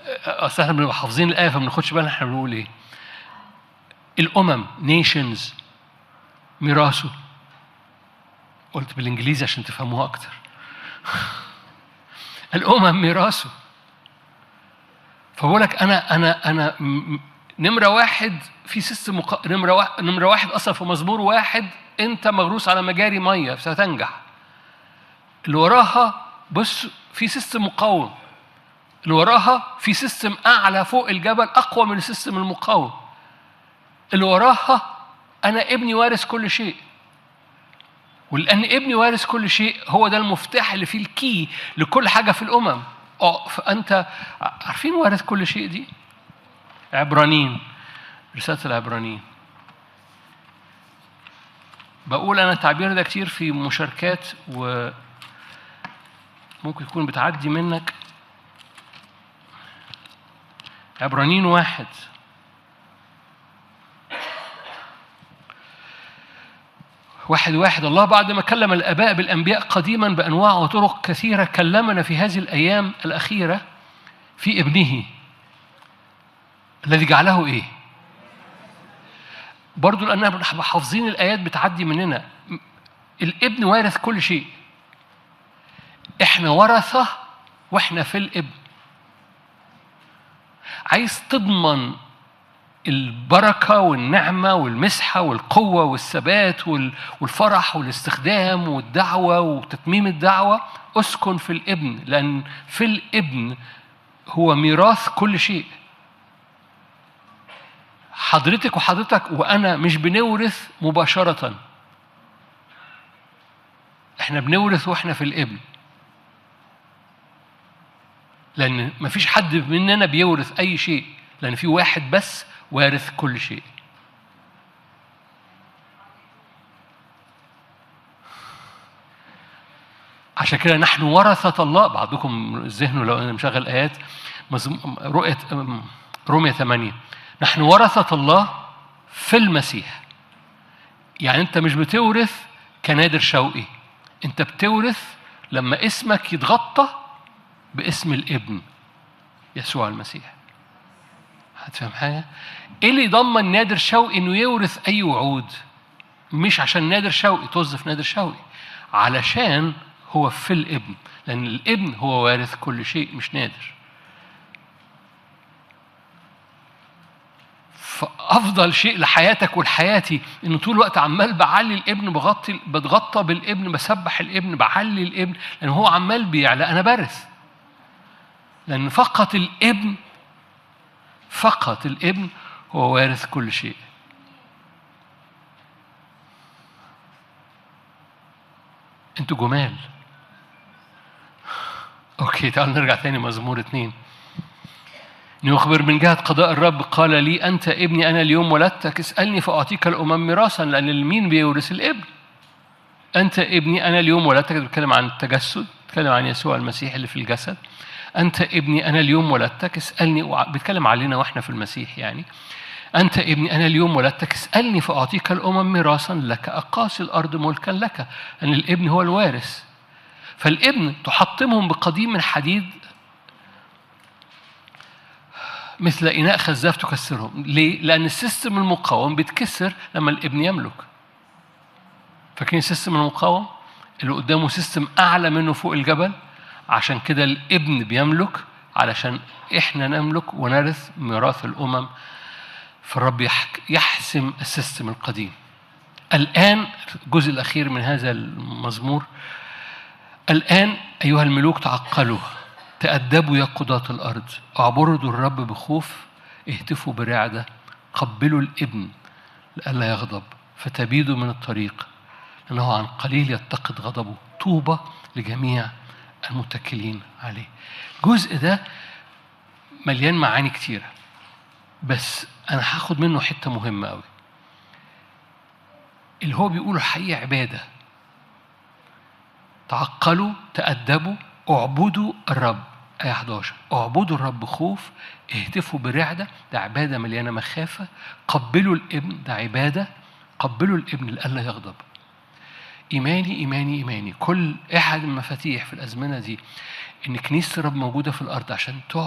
اصل احنا بنبقى حافظين الايه فما بناخدش بالنا احنا بنقول ايه الامم نيشنز ميراثه قلت بالانجليزي عشان تفهموها اكتر الامم ميراثه فبقول لك انا انا انا م- نمره واحد في سيستم مق... نمره واحد نمره واحد اصلا في مزمور واحد انت مغروس على مجاري ميه ستنجح اللي وراها بص في سيستم مقاوم اللي وراها في سيستم اعلى فوق الجبل اقوى من السيستم المقاوم اللي وراها انا ابني وارث كل شيء ولان ابني وارث كل شيء هو ده المفتاح اللي فيه الكي لكل حاجه في الامم اه فانت عارفين وارث كل شيء دي عبرانيين رساله العبرانيين بقول انا التعبير ده كتير في مشاركات و ممكن يكون بتعدي منك عبرانيين واحد واحد واحد الله بعد ما كلم الآباء بالأنبياء قديما بأنواع وطرق كثيرة كلمنا في هذه الأيام الأخيرة في ابنه الذي جعله إيه؟ برضو لأننا حافظين الآيات بتعدي مننا الابن وارث كل شيء احنا ورثة واحنا في الابن عايز تضمن البركة والنعمة والمسحة والقوة والثبات وال- والفرح والاستخدام والدعوة وتتميم الدعوة اسكن في الابن لأن في الابن هو ميراث كل شيء حضرتك وحضرتك وأنا مش بنورث مباشرة احنا بنورث واحنا في الابن لأن مفيش حد مننا بيورث أي شيء لأن في واحد بس وارث كل شيء عشان كده نحن ورثة الله بعضكم ذهنه لو أنا مشغل آيات مزم- رؤية أم، رومية ثمانية نحن ورثة الله في المسيح يعني أنت مش بتورث كنادر شوقي أنت بتورث لما اسمك يتغطى باسم الابن يسوع المسيح هتفهم حاجة؟ ايه اللي يضمن نادر شوقي انه يورث اي وعود؟ مش عشان نادر شوقي توظف نادر شوقي علشان هو في الابن لان الابن هو وارث كل شيء مش نادر فافضل شيء لحياتك ولحياتي ان طول الوقت عمال بعلي الابن بغطي بتغطى بالابن بسبح الابن بعلي الابن لان هو عمال بيعلى انا برث لان فقط الابن فقط الابن هو وارث كل شيء انتوا جمال اوكي تعالوا نرجع تاني مزمور اتنين يخبر من جهة قضاء الرب قال لي أنت ابني أنا اليوم ولدتك اسألني فأعطيك الأمم ميراثا لأن المين بيورث الابن أنت ابني أنا اليوم ولدتك بتكلم عن التجسد بتكلم عن يسوع المسيح اللي في الجسد أنت ابني أنا اليوم ولدتك اسألني وع- بيتكلم علينا وإحنا في المسيح يعني أنت ابني أنا اليوم ولدتك اسألني فأعطيك الأمم ميراثا لك أقاصي الأرض ملكا لك أن الابن هو الوارث فالابن تحطمهم بقديم من حديد مثل إناء خزاف تكسرهم ليه؟ لأن السيستم المقاوم بيتكسر لما الابن يملك فاكرين السيستم المقاوم اللي قدامه سيستم أعلى منه فوق الجبل عشان كده الابن بيملك علشان إحنا نملك ونرث ميراث الأمم فالرب يحك يحسم السيستم القديم الآن الجزء الأخير من هذا المزمور الآن أيها الملوك تعقلوا تأدبوا يا قضاة الأرض اعبروا الرب بخوف اهتفوا برعدة قبلوا الابن لئلا يغضب فتبيدوا من الطريق لأنه عن قليل يتقد غضبه طوبى لجميع المتكلين عليه الجزء ده مليان معاني كتيرة بس أنا هاخد منه حتة مهمة أوي اللي هو بيقوله حقيقة عبادة تعقلوا تأدبوا اعبدوا الرب آية 11 اعبدوا الرب خوف اهتفوا برعدة ده عبادة مليانة مخافة قبلوا الابن ده عبادة قبلوا الابن لئلا يغضب إيماني إيماني إيماني كل أحد المفاتيح في الأزمنة دي إن كنيسة الرب موجودة في الأرض عشان